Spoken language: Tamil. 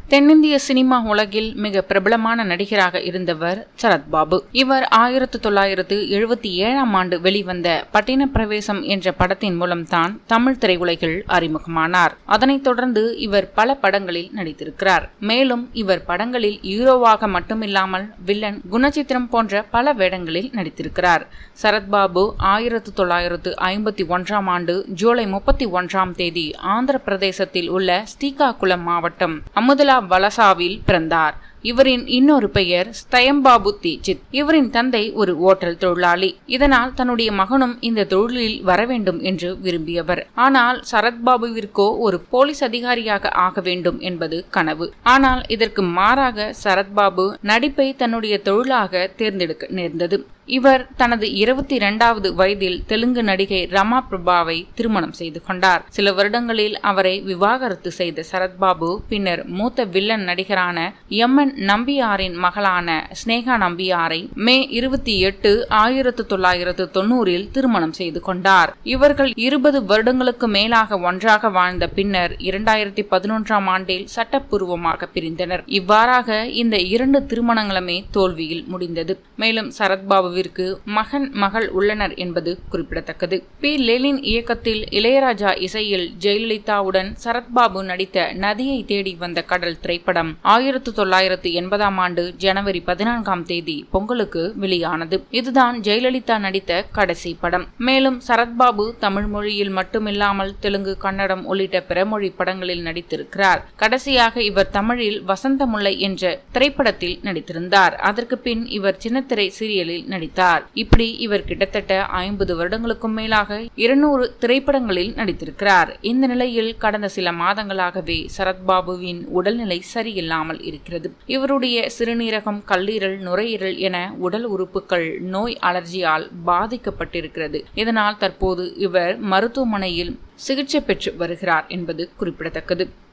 தென்னிந்திய சினிமா உலகில் மிக பிரபலமான நடிகராக இருந்தவர் சரத்பாபு இவர் ஆயிரத்து தொள்ளாயிரத்து எழுபத்தி ஏழாம் ஆண்டு வெளிவந்த பட்டின பிரவேசம் என்ற படத்தின் மூலம்தான் தமிழ் திரையுலகில் அறிமுகமானார் அதனைத் தொடர்ந்து இவர் பல படங்களில் நடித்திருக்கிறார் மேலும் இவர் படங்களில் ஹீரோவாக மட்டுமில்லாமல் வில்லன் குணச்சித்திரம் போன்ற பல வேடங்களில் நடித்திருக்கிறார் சரத்பாபு ஆயிரத்து தொள்ளாயிரத்து ஐம்பத்தி ஒன்றாம் ஆண்டு ஜூலை முப்பத்தி ஒன்றாம் தேதி ஆந்திர பிரதேசத்தில் உள்ள ஸ்ரீகாகுளம் மாவட்டம் அமுதலா வலசாவில் பிறந்தார் இவரின் இன்னொரு பெயர் ஸ்தயம்பாபு தீட்சித் இவரின் தந்தை ஒரு ஓட்டல் தொழிலாளி இதனால் தன்னுடைய மகனும் இந்த தொழிலில் வர வேண்டும் என்று விரும்பியவர் ஆனால் சரத்பாபுவிற்கோ ஒரு போலீஸ் அதிகாரியாக ஆக வேண்டும் என்பது கனவு ஆனால் இதற்கு மாறாக சரத்பாபு நடிப்பை தன்னுடைய தொழிலாக தேர்ந்தெடுக்க நேர்ந்தது இவர் தனது இருபத்தி இரண்டாவது வயதில் தெலுங்கு நடிகை ரமா பிரபாவை திருமணம் செய்து கொண்டார் சில வருடங்களில் அவரை விவாகரத்து செய்த சரத்பாபு பின்னர் மூத்த வில்லன் நடிகரான எம் என் நம்பியாரின் மகளான ஸ்னேகா நம்பியாரை மே இருபத்தி எட்டு ஆயிரத்து தொள்ளாயிரத்து தொண்ணூறில் திருமணம் செய்து கொண்டார் இவர்கள் இருபது வருடங்களுக்கு மேலாக ஒன்றாக வாழ்ந்த பின்னர் இரண்டாயிரத்தி பதினொன்றாம் ஆண்டில் சட்டப்பூர்வமாக பிரிந்தனர் இவ்வாறாக இந்த இரண்டு திருமணங்களுமே தோல்வியில் முடிந்தது மேலும் சரத்பாபு பாபுவிற்கு மகன் மகள் உள்ளனர் என்பது குறிப்பிடத்தக்கது பி லெலின் இயக்கத்தில் இளையராஜா இசையில் ஜெயலலிதாவுடன் சரத்பாபு நடித்த நதியை தேடி வந்த கடல் திரைப்படம் ஆயிரத்து தொள்ளாயிரத்து எண்பதாம் ஆண்டு ஜனவரி பதினான்காம் தேதி பொங்கலுக்கு வெளியானது இதுதான் ஜெயலலிதா நடித்த கடைசி படம் மேலும் சரத்பாபு தமிழ் மொழியில் மட்டுமில்லாமல் தெலுங்கு கன்னடம் உள்ளிட்ட பிறமொழி படங்களில் நடித்திருக்கிறார் கடைசியாக இவர் தமிழில் வசந்த முல்லை என்ற திரைப்படத்தில் நடித்திருந்தார் அதற்கு பின் இவர் சின்னத்திரை சீரியலில் நடித்தார் இப்படி இவர் கிட்டத்தட்ட ஐம்பது வருடங்களுக்கும் மேலாக இருநூறு திரைப்படங்களில் நடித்திருக்கிறார் இந்த நிலையில் கடந்த சில மாதங்களாகவே சரத்பாபுவின் உடல்நிலை சரியில்லாமல் இருக்கிறது இவருடைய சிறுநீரகம் கல்லீரல் நுரையீரல் என உடல் உறுப்புகள் நோய் அலர்ஜியால் பாதிக்கப்பட்டிருக்கிறது இதனால் தற்போது இவர் மருத்துவமனையில் சிகிச்சை பெற்று வருகிறார் என்பது குறிப்பிடத்தக்கது